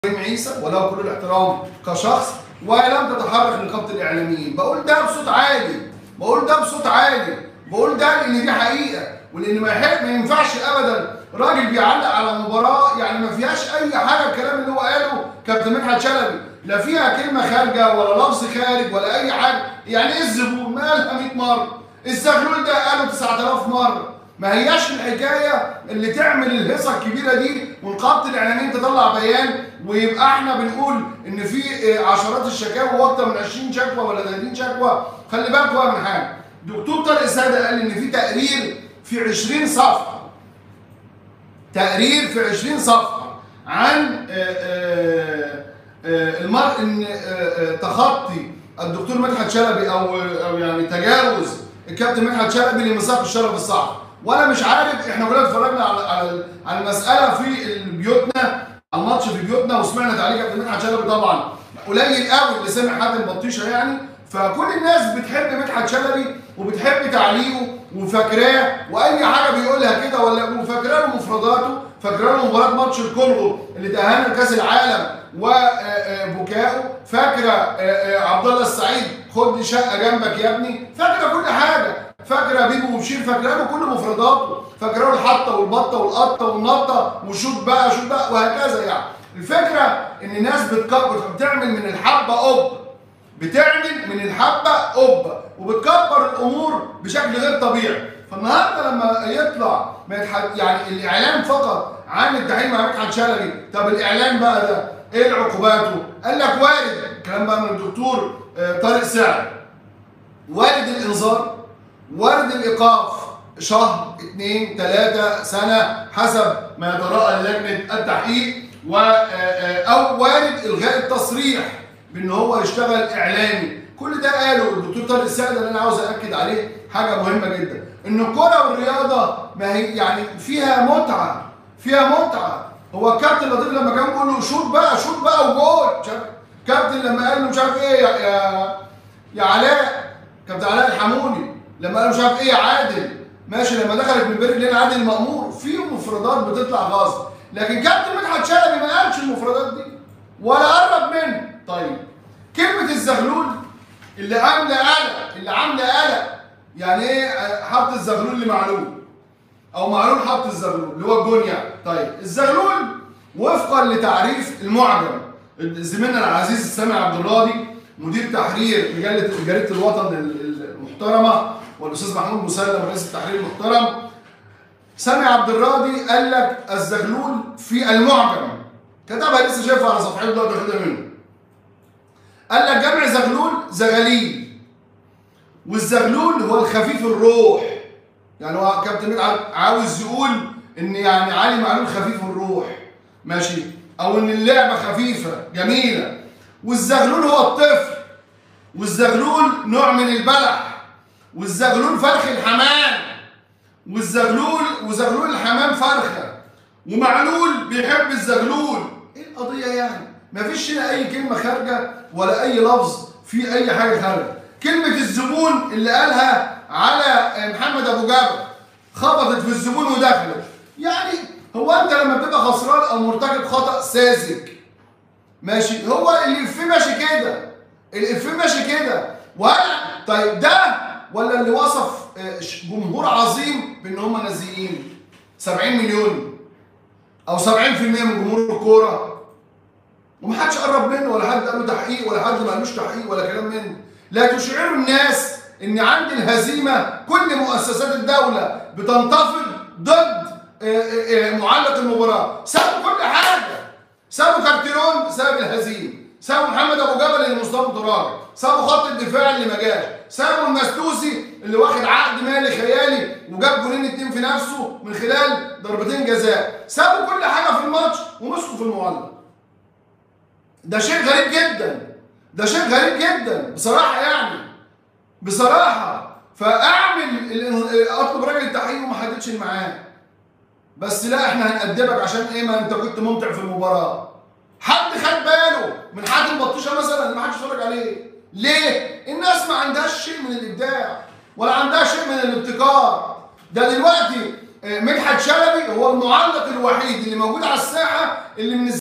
ابراهيم عيسى وله كل الاحترام كشخص ولم تتحرك نقابه الاعلاميين بقول ده بصوت عالي بقول ده بصوت عالي بقول ده لان دي حقيقه ولان ما يحق ما ينفعش ابدا راجل بيعلق على مباراه يعني ما فيهاش اي حاجه الكلام اللي هو قاله كابتن مدحت شلبي لا فيها كلمه خارجه ولا لفظ خارج ولا اي حاجه يعني ايه الزبون ما قالها 100 مره الزغلول ده قاله 9000 مره ما هياش الحكايه اللي تعمل الهيصه الكبيره دي ونقابه الاعلاميين تطلع بيان ويبقى احنا بنقول ان في عشرات الشكاوى واكتر من 20 شكوى ولا 30 شكوى خلي بالكوا بقى من حاجه دكتور طارق الساده قال ان في تقرير في 20 صفحه تقرير في 20 صفحه عن المرء ان تخطي الدكتور مدحت شلبي او او يعني تجاوز الكابتن مدحت شلبي لميثاق الشرف الصحفي وانا مش عارف احنا كلنا اتفرجنا على على على المساله في بيوتنا على الماتش في بيوتنا وسمعنا تعليق كابتن مدحت شلبي طبعا قليل قوي اللي سمع حاتم بطيشه يعني فكل الناس بتحب مدحت شلبي وبتحب تعليقه وفاكراه واي حاجه بيقولها كده ولا وفاكره له مفرداته فاكره له مباراه ماتش الكونغو اللي تاهلنا لكاس العالم وبكائه فاكره عبد الله السعيد خد شقه جنبك يا ابني فاكره كل حاجه فاكره بيبو وبشير فاكره له كل مفرداته فاكره له الحطه والبطه والقطه والنطه وشوط بقى شوط بقى وهكذا يعني الفكره ان الناس بتكبر بتعمل من الحبه قبه بتعمل من الحبه قبه وبتكبر الامور بشكل غير طبيعي فالنهارده لما يطلع يعني الاعلام فقط عن التحقيق مع مدحت شلبي طب الاعلام بقى ده ايه عقوباته؟ قال لك وارد الكلام بقى من الدكتور طارق سعد وارد الانذار وارد الايقاف شهر اثنين ثلاثة سنة حسب ما يتراءى لجنة التحقيق و أو وارد إلغاء التصريح بأن هو يشتغل إعلامي كل ده قاله الدكتور طارق السعد اللي أنا عاوز أأكد عليه حاجة مهمة جدا إن الكرة والرياضة ما هي يعني فيها متعة فيها متعة هو الكابتن لطيف لما كان بيقول له شوط بقى شوط بقى وجول كابتن لما قال له مش عارف ايه يا يا, يا علاء كابتن علاء الحموني لما قال له مش عارف ايه يا عادل ماشي لما دخلت من بير لين عادل مأمور في مفردات بتطلع غصب لكن كابتن مدحت شلبي ما قالش المفردات دي ولا قرب منه طيب كلمة الزغلول اللي عاملة قلق اللي عاملة قلق يعني ايه حط الزغلول لمعلول او معلول حط الزغلول اللي هو الجون يعني طيب الزغلول وفقا لتعريف المعجم زميلنا العزيز سامي عبد الراضي مدير تحرير مجله جريده الوطن المحترمه والاستاذ محمود مسلم رئيس التحرير المحترم سامي عبد الراضي قال لك الزغلول في المعجم كتبها لسه شايفها على صفحته دلوقتي واخدها منه قال لك جمع زغلول زغاليل والزغلول هو الخفيف الروح يعني هو كابتن مدحت عاوز يقول ان يعني علي معلول خفيف الروح ماشي او ان اللعبه خفيفه جميله والزغلول هو الطفل والزغلول نوع من البلح والزغلول فرخ الحمام والزغلول وزغلول الحمام فرخه ومعلول بيحب الزغلول ايه القضيه يعني مفيش هنا اي كلمه خارجه ولا اي لفظ في اي حاجه خارجه كلمه الزبون اللي قالها على محمد ابو جابر خبطت في الزبون ودخلت يعني هو انت لما بتبقى خسران او مرتكب خطا ساذج ماشي هو الافيه ماشي كده الافيه ماشي كده وهل طيب ده ولا اللي وصف جمهور عظيم بان هم نازيين 70 مليون او 70% من جمهور الكوره ومحدش قرب منه ولا حد قال له تحقيق ولا حد ما قالوش تحقيق ولا كلام منه لا تشعروا الناس ان عند الهزيمه كل مؤسسات الدوله بتنتفض ضد معلق المباراه سابوا كل حاجه سابوا كارتيرون بسبب الهزيمه سابوا محمد ابو جبل اللي مصطفى ترابي سابوا خط الدفاع اللي ما جاش سابوا المستوسي اللي واخد عقد مالي خيالي وجاب جولين اتنين في نفسه من خلال ضربتين جزاء سابوا كل حاجه في الماتش ومسكوا في المعلق ده شيء غريب جدا ده شيء غريب جدا بصراحه يعني بصراحه فاعمل اطلب راجل التحقيق وما حددش معاه بس لا احنا هنأدبك عشان ايه ما انت كنت ممتع في المباراه حد خد باله من حاتم بطيشه مثلا اللي ما حدش اتفرج عليه ليه الناس ما عندهاش شيء من الابداع ولا عندها شيء من الابتكار ده دلوقتي مدحت شلبي هو المعلق الوحيد اللي موجود على الساحه اللي من